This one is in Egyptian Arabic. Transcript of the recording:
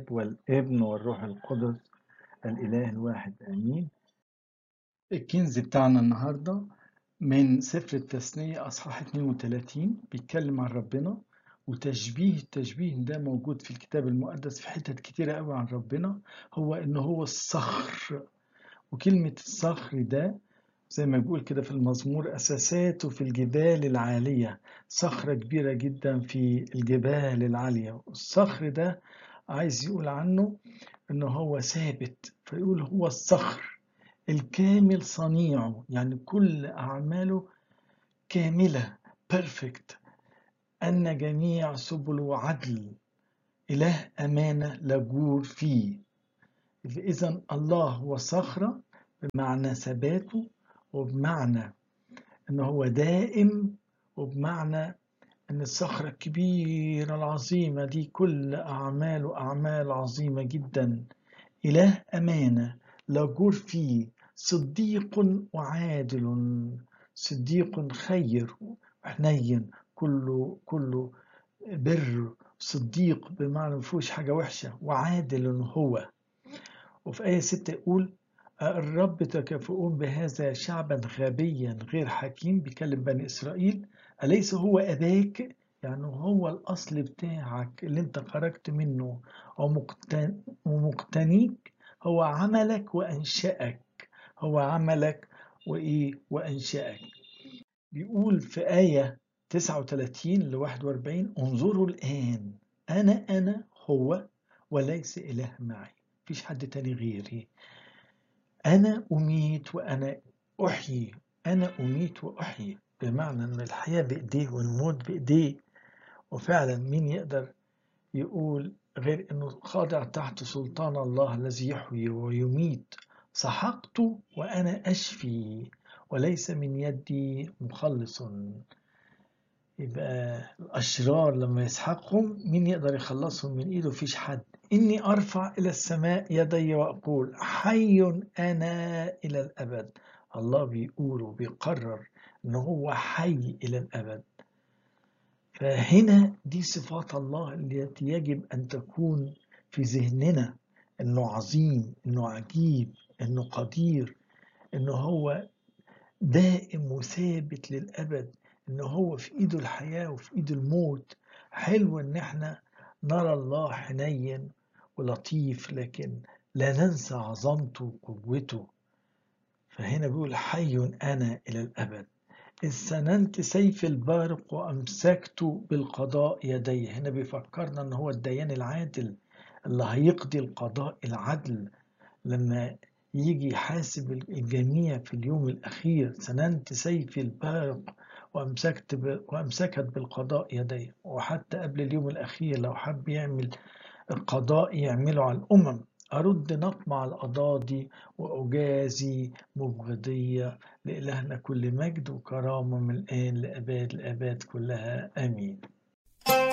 الآب والابن والروح القدس الإله الواحد آمين الكنز بتاعنا النهاردة من سفر التثنية أصحاح 32 بيتكلم عن ربنا وتشبيه التشبيه ده موجود في الكتاب المقدس في حتت كتيرة قوي عن ربنا هو إن هو الصخر وكلمة الصخر ده زي ما بيقول كده في المزمور أساساته في الجبال العالية صخرة كبيرة جدا في الجبال العالية الصخر ده عايز يقول عنه إنه هو ثابت فيقول هو الصخر الكامل صنيعه يعني كل أعماله كاملة بيرفكت أن جميع سبله عدل إله أمانة لا جور فيه إذا الله هو صخرة بمعنى ثباته وبمعنى ان هو دائم وبمعنى ان الصخرة الكبيرة العظيمة دي كل اعماله اعمال عظيمة جدا اله امانة لا جور فيه صديق وعادل صديق خير وحنين كله كله بر صديق بمعنى مفيهوش حاجة وحشة وعادل هو وفي آية ستة يقول الرب تكافؤون بهذا شعبا غبيا غير حكيم بيكلم بني إسرائيل أليس هو أباك يعني هو الأصل بتاعك اللي انت خرجت منه ومقتنيك هو عملك وأنشأك هو عملك وإيه وأنشأك بيقول في آية 39 ل 41 انظروا الآن أنا أنا هو وليس إله معي مفيش حد تاني غيري أنا أميت وأنا أحيي أنا أميت وأحيي بمعنى أن الحياة بإيديه والموت بإيديه وفعلا مين يقدر يقول غير أنه خاضع تحت سلطان الله الذي يحيي ويميت سحقت وأنا أشفي وليس من يدي مخلص يبقى الأشرار لما يسحقهم مين يقدر يخلصهم من إيده فيش حد إني أرفع إلى السماء يدي وأقول حي أنا إلى الأبد الله بيقول وبيقرر إن هو حي إلى الأبد فهنا دي صفات الله التي يجب أن تكون في ذهننا إنه عظيم إنه عجيب إنه قدير إنه هو دائم وثابت للأبد إنه هو في إيده الحياة وفي إيده الموت حلو إن إحنا نرى الله حنين ولطيف لكن لا ننسى عظمته وقوته فهنا بيقول حي أنا إلى الأبد إذ سننت سيف البارق وأمسكت بالقضاء يدي هنا بيفكرنا أن هو الديان العادل اللي هيقضي القضاء العدل لما يجي يحاسب الجميع في اليوم الأخير سننت سيف البارق وأمسكت ب... وأمسكت بالقضاء يدي وحتى قبل اليوم الأخير لو حب يعمل القضاء يعمله على الأمم أرد نطمع الأضاضي وأجازي مبغضية لإلهنا كل مجد وكرامة من الآن لأباد الآباد كلها آمين